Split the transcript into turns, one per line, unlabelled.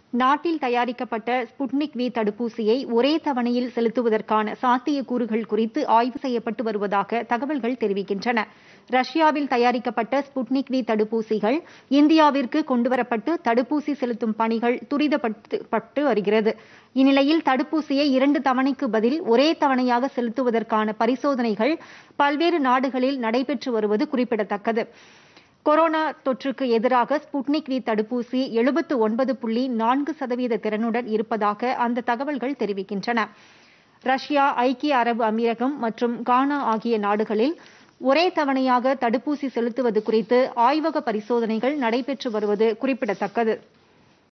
நாட்டில் தயாரிக்கப்பட்ட Sputnik V தடுப்பூசியை ஒரே தவணையில் செலுத்துவதற்கான சாத்தியக்கூறுகள் குறித்து ஆய்வு செய்யப்பட்டு வருவதாக தகவல்கள் தெரிவிக்கின்றன ரஷ்யாவில் தயாரிக்கப்பட்ட ஸ்புட்னிக் வி தடுப்பூசிகள் இந்தியாவிற்கு கொண்டுவரப்பட்டு தடுப்பூசி செலுத்தும் பணிகள் துரிதப்படுத்தப்பட்டு வருகிறது இந்நிலையில் தடுப்பூசியை இரண்டு தவணைக்கு பதில் ஒரே தவணையாக செலுத்துவதற்கான பரிசோதனைகள் பல்வேறு நாடுகளில் நடைபெற்று வருவது குறிப்பிடத்தக்கது கொரோனா தொற்றுக்கு எதிராக ஸ்புட்னிக் வி தடுப்பூசி எழுபத்து ஒன்பது புள்ளி நான்கு சதவீத திறனுடன் இருப்பதாக அந்த தகவல்கள் தெரிவிக்கின்றன ரஷ்யா ஐக்கிய அரபு அமீரகம் மற்றும் கானா ஆகிய நாடுகளில் ஒரே தவணையாக தடுப்பூசி செலுத்துவது குறித்து ஆய்வக பரிசோதனைகள் நடைபெற்று வருவது குறிப்பிடத்தக்கது